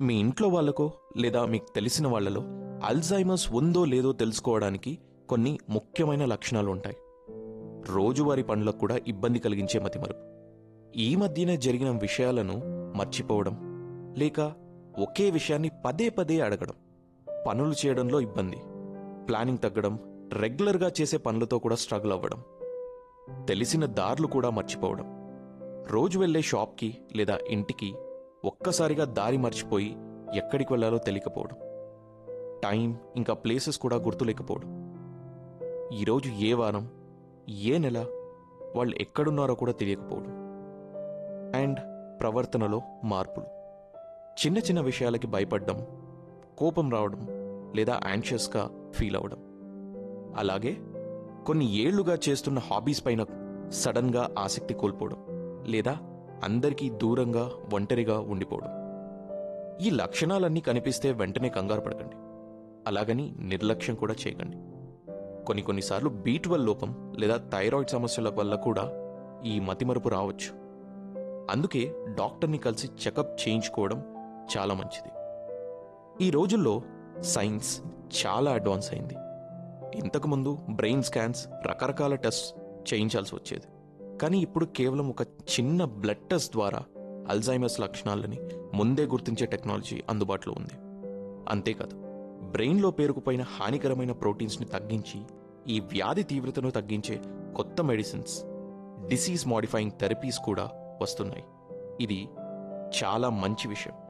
మీ ఇంట్లో వాళ్ళకో లేదా మీకు తెలిసిన వాళ్ళలో అల్జైమర్స్ ఉందో లేదో తెలుసుకోవడానికి కొన్ని ముఖ్యమైన లక్షణాలు ఉంటాయి రోజువారీ పనులకు కూడా ఇబ్బంది కలిగించే మతిమరుపు ఈ మధ్యనే జరిగిన విషయాలను మర్చిపోవడం లేక ఒకే విషయాన్ని పదే పదే అడగడం పనులు చేయడంలో ఇబ్బంది ప్లానింగ్ తగ్గడం రెగ్యులర్గా చేసే పనులతో కూడా స్ట్రగుల్ అవ్వడం తెలిసిన దారులు కూడా మర్చిపోవడం రోజు వెళ్ళే షాప్కి లేదా ఇంటికి ఒక్కసారిగా దారి మర్చిపోయి ఎక్కడికి వెళ్ళాలో తెలియకపోవడం టైం ఇంకా ప్లేసెస్ కూడా గుర్తులేకపోవడం ఈరోజు ఏ వారం ఏ నెల వాళ్ళు ఎక్కడున్నారో కూడా తెలియకపోవడం అండ్ ప్రవర్తనలో మార్పులు చిన్న చిన్న విషయాలకి భయపడడం కోపం రావడం లేదా యాంగ్షియస్గా ఫీల్ అవ్వడం అలాగే కొన్ని ఏళ్లుగా చేస్తున్న హాబీస్ పైన సడన్గా ఆసక్తి కోల్పోవడం లేదా అందరికీ దూరంగా ఒంటరిగా ఉండిపోవడం ఈ లక్షణాలన్నీ కనిపిస్తే వెంటనే కంగారు పడకండి అలాగని నిర్లక్ష్యం కూడా చేయకండి కొన్ని కొన్నిసార్లు బీట్వెల్ లోపం లేదా థైరాయిడ్ సమస్యల వల్ల కూడా ఈ మతిమరుపు రావచ్చు అందుకే డాక్టర్ని కలిసి చెకప్ చేయించుకోవడం చాలా మంచిది ఈ రోజుల్లో సైన్స్ చాలా అడ్వాన్స్ అయింది ఇంతకుముందు బ్రెయిన్ స్కాన్స్ రకరకాల టెస్ట్ చేయించాల్సి వచ్చేది కానీ ఇప్పుడు కేవలం ఒక చిన్న బ్లడ్ టెస్ట్ ద్వారా అల్జైమర్స్ లక్షణాలని ముందే గుర్తించే టెక్నాలజీ అందుబాటులో ఉంది అంతేకాదు బ్రెయిన్లో పేరుకుపోయిన హానికరమైన ప్రోటీన్స్ని తగ్గించి ఈ వ్యాధి తీవ్రతను తగ్గించే కొత్త మెడిసిన్స్ డిసీజ్ మాడిఫైయింగ్ థెరపీస్ కూడా వస్తున్నాయి ఇది చాలా మంచి విషయం